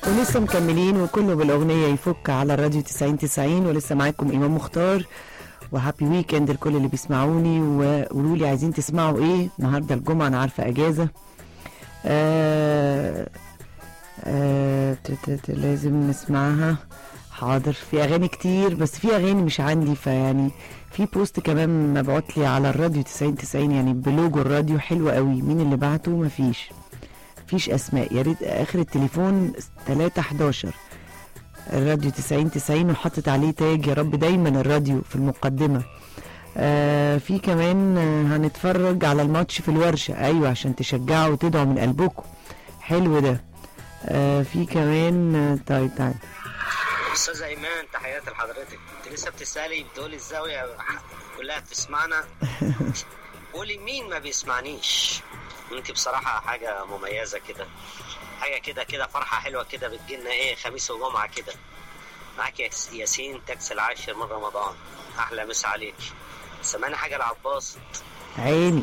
ولسه مكملين وكله بالاغنيه يفك على الراديو 90 90 ولسه معاكم امام مختار وهابي ويكند لكل اللي بيسمعوني وقولوا لي عايزين تسمعوا ايه النهارده الجمعه انا عارفه اجازه آه آه ت- ت- ت- لازم نسمعها حاضر في اغاني كتير بس في اغاني مش عندي فيعني في بوست كمان مبعوت لي على الراديو 90 90 يعني بلوجو الراديو حلو قوي مين اللي بعته مفيش مفيش اسماء يا ريت اخر التليفون 311 الراديو 90 90 وحطت عليه تاج يا رب دايما الراديو في المقدمه آه في كمان آه هنتفرج على الماتش في الورشه ايوه عشان تشجعوا وتدعوا من قلبكم حلو ده آه في كمان آه طيب تعالى استاذ ايمان تحياتي لحضرتك انت لسه بتسالي بتقولي الزاويه كلها بتسمعنا قولي مين ما بيسمعنيش انت بصراحه حاجه مميزه كده حاجه كده كده فرحه حلوه كده بتجيلنا ايه خميس وجمعه كده معاك يا ياسين تاكس العاشر من رمضان احلى مسا عليك سمعني حاجه العباس عيني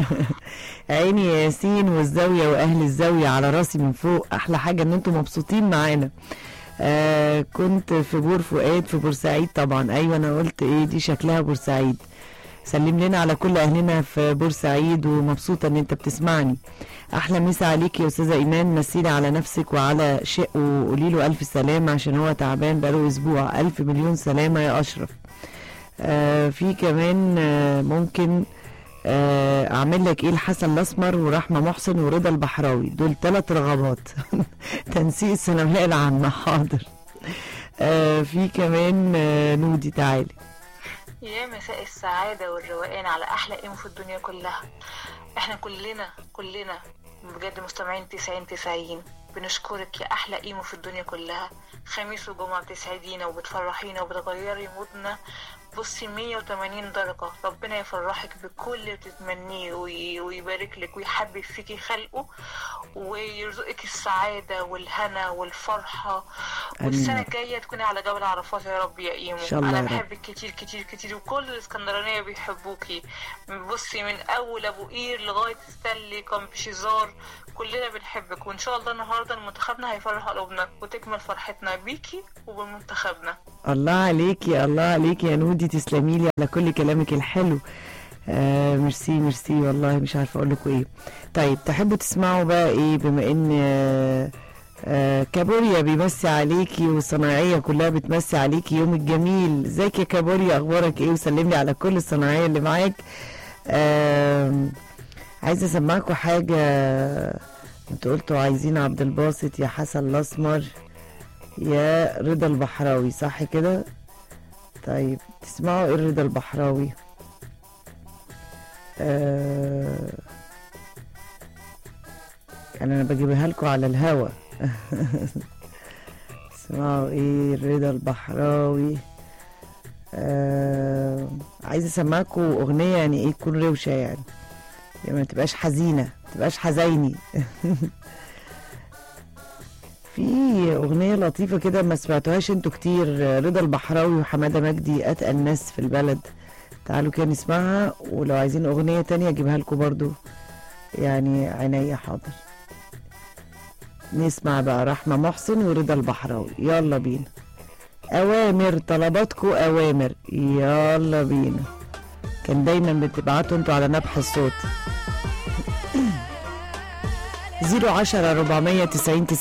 عيني يا ياسين والزاويه واهل الزاويه على راسي من فوق احلى حاجه ان انتم مبسوطين معانا آه كنت في بور فؤاد في بورسعيد طبعا ايوه انا قلت ايه دي شكلها بورسعيد سلم لنا على كل اهلنا في بورسعيد ومبسوطه ان انت بتسمعني احلى مسا عليك يا استاذه ايمان مسيلي على نفسك وعلى شق وقولي له الف سلامه عشان هو تعبان بقاله اسبوع الف مليون سلامه يا اشرف آه في كمان آه ممكن آه اعمل لك ايه الحسن الاسمر ورحمه محسن ورضا البحراوي دول ثلاث رغبات تنسيق الثانويه العامه حاضر آه في كمان آه نودي تعالي يا مساء السعادة والروقان على أحلى إيمو في الدنيا كلها احنا كلنا كلنا بجد مستمعين تسعين تسعين بنشكرك يا أحلى إيمو في الدنيا كلها خميس وجمعة بتسعدينا وبتفرحينا وبتغيري مودنا بصي 180 درجة ربنا يفرحك بكل اللي بتتمنيه وي- ويبارك لك ويحبب فيكي خلقه ويرزقك السعادة والهنا والفرحة آمين. والسنة الجاية تكوني على جبل عرفات يا رب يا إيمو إن شاء الله أنا يا رب. بحبك كتير كتير كتير وكل الاسكندرانية بيحبوكي بصي من أول أبو قير لغاية ستانلي كامبشيزار كلنا بنحبك وإن شاء الله النهاردة منتخبنا هيفرح قلوبنا وتكمل فرحتنا بيكي وبمنتخبنا الله عليكي الله عليكي يا نودي تسلمي لي على كل كلامك الحلو آه ميرسي ميرسي والله مش عارفه اقول لكم ايه طيب تحبوا تسمعوا بقى ايه بما ان آه آه كابوريا بيمسي عليكي والصناعيه كلها بتمسي عليكي يوم الجميل ازيك يا كابوريا اخبارك ايه وسلم لي على كل الصناعيه اللي معاك آه عايزه اسمعكم حاجه انتوا قلتوا عايزين عبد الباسط يا حسن الاسمر يا رضا البحراوي صح كده طيب تسمعوا ايه رضا البحراوي آه يعني انا بجيبها لكم على الهوا تسمعوا ايه رضا البحراوي آه عايزه اسمعكم اغنيه يعني ايه تكون روشه يعني يعني ما تبقاش حزينه ما تبقاش حزيني في اغنيه لطيفه كده ما سمعتوهاش انتوا كتير رضا البحراوي وحماده مجدي اتقل ناس في البلد تعالوا كده نسمعها ولو عايزين اغنيه تانية اجيبها لكم برضو يعني عينيا حاضر نسمع بقى رحمه محسن ورضا البحراوي يلا بينا اوامر طلباتكم اوامر يلا بينا كان دايما بتبعتوا انتوا على نبح الصوت 010 490